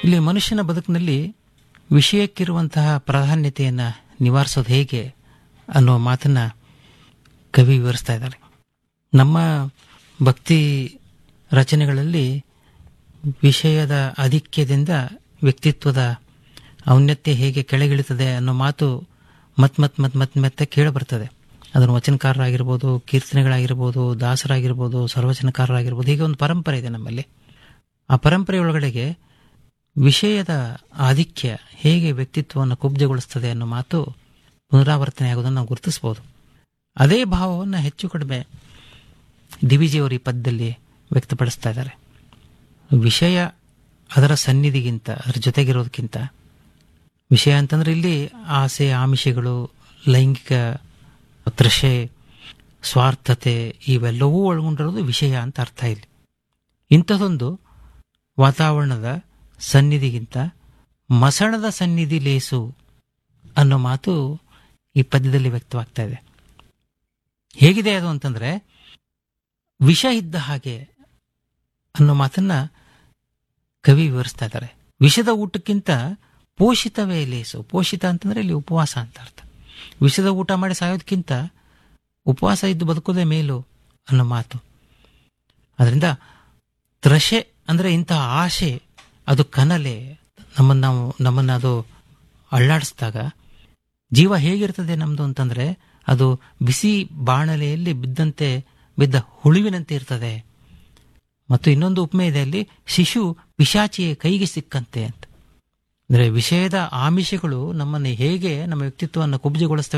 ಇಲ್ಲಿ ಮನುಷ್ಯನ ಬದುಕಿನಲ್ಲಿ ವಿಷಯಕ್ಕಿರುವಂತಹ ಪ್ರಾಧಾನ್ಯತೆಯನ್ನು ನಿವಾರಿಸೋದು ಹೇಗೆ ಅನ್ನೋ ಮಾತನ್ನ ಕವಿ ವಿವರಿಸ್ತಾ ಇದ್ದಾರೆ ನಮ್ಮ ಭಕ್ತಿ ರಚನೆಗಳಲ್ಲಿ ವಿಷಯದ ಆಧಿಕ್ಯದಿಂದ ವ್ಯಕ್ತಿತ್ವದ ಔನ್ನತ್ಯ ಹೇಗೆ ಕೆಳಗಿಳಿತದೆ ಅನ್ನೋ ಮಾತು ಮತ್ ಮತ್ ಮತ್ ಮತ್ ಮತ್ತೆ ಕೇಳಿಬರ್ತದೆ ಅದನ್ನು ವಚನಕಾರರಾಗಿರ್ಬೋದು ಕೀರ್ತನೆಗಳಾಗಿರ್ಬೋದು ದಾಸರಾಗಿರ್ಬೋದು ಸರ್ವಚನಕಾರರಾಗಿರ್ಬೋದು ಹೀಗೆ ಒಂದು ಪರಂಪರೆ ಇದೆ ನಮ್ಮಲ್ಲಿ ಆ ಪರಂಪರೆ ಒಳಗಡೆಗೆ ವಿಷಯದ ಆಧಿಕ್ಯ ಹೇಗೆ ವ್ಯಕ್ತಿತ್ವವನ್ನು ಕುಬ್ಜಗೊಳಿಸ್ತದೆ ಅನ್ನೋ ಮಾತು ಪುನರಾವರ್ತನೆ ಆಗೋದನ್ನು ನಾವು ಗುರುತಿಸ್ಬೋದು ಅದೇ ಭಾವವನ್ನು ಹೆಚ್ಚು ಕಡಿಮೆ ದಿವಿಜಿಯವರು ಈ ಪದ್ಯದಲ್ಲಿ ವ್ಯಕ್ತಪಡಿಸ್ತಾ ಇದ್ದಾರೆ ವಿಷಯ ಅದರ ಸನ್ನಿಧಿಗಿಂತ ಅದರ ಜೊತೆಗಿರೋದಕ್ಕಿಂತ ವಿಷಯ ಅಂತಂದ್ರೆ ಇಲ್ಲಿ ಆಸೆ ಆಮಿಷಗಳು ಲೈಂಗಿಕ ತೃಷೆ ಸ್ವಾರ್ಥತೆ ಇವೆಲ್ಲವೂ ಒಳಗೊಂಡಿರೋದು ವಿಷಯ ಅಂತ ಅರ್ಥ ಇಲ್ಲಿ ಇಂಥದೊಂದು ವಾತಾವರಣದ ಸನ್ನಿಧಿಗಿಂತ ಮಸಣದ ಸನ್ನಿಧಿ ಲೇಸು ಅನ್ನೋ ಮಾತು ಈ ಪದ್ಯದಲ್ಲಿ ವ್ಯಕ್ತವಾಗ್ತಾ ಇದೆ ಹೇಗಿದೆ ಅದು ಅಂತಂದ್ರೆ ವಿಷ ಇದ್ದ ಹಾಗೆ ಅನ್ನೋ ಮಾತನ್ನ ಕವಿ ವಿವರಿಸ್ತಾ ಇದ್ದಾರೆ ವಿಷದ ಊಟಕ್ಕಿಂತ ಪೋಷಿತವೇ ಲೇಸು ಪೋಷಿತ ಅಂತಂದ್ರೆ ಇಲ್ಲಿ ಉಪವಾಸ ಅಂತ ಅರ್ಥ ವಿಷದ ಊಟ ಮಾಡಿ ಸಾಯೋದಕ್ಕಿಂತ ಉಪವಾಸ ಇದ್ದು ಬದುಕೋದೇ ಮೇಲು ಅನ್ನೋ ಮಾತು ಅದರಿಂದ ತ್ರಷೆ ಅಂದ್ರೆ ಇಂತಹ ಆಶೆ ಅದು ಕನಲೆ ನಮ್ಮನ್ನ ನಾವು ನಮ್ಮನ್ನ ಅದು ಅಳ್ಳಾಡಿಸಿದಾಗ ಜೀವ ಹೇಗಿರ್ತದೆ ನಮ್ದು ಅಂತಂದ್ರೆ ಅದು ಬಿಸಿ ಬಾಣಲೆಯಲ್ಲಿ ಬಿದ್ದಂತೆ ಬಿದ್ದ ಹುಳುವಿನಂತೆ ಇರ್ತದೆ ಮತ್ತು ಇನ್ನೊಂದು ಉಪಮೆ ಇದೆ ಅಲ್ಲಿ ಶಿಶು ಪಿಶಾಚಿಯ ಕೈಗೆ ಸಿಕ್ಕಂತೆ ಅಂತ ಅಂದ್ರೆ ವಿಷಯದ ಆಮಿಷಗಳು ನಮ್ಮನ್ನು ಹೇಗೆ ನಮ್ಮ ವ್ಯಕ್ತಿತ್ವವನ್ನು ಕುಬ್ಜಗೊಳಿಸ್ತವೆ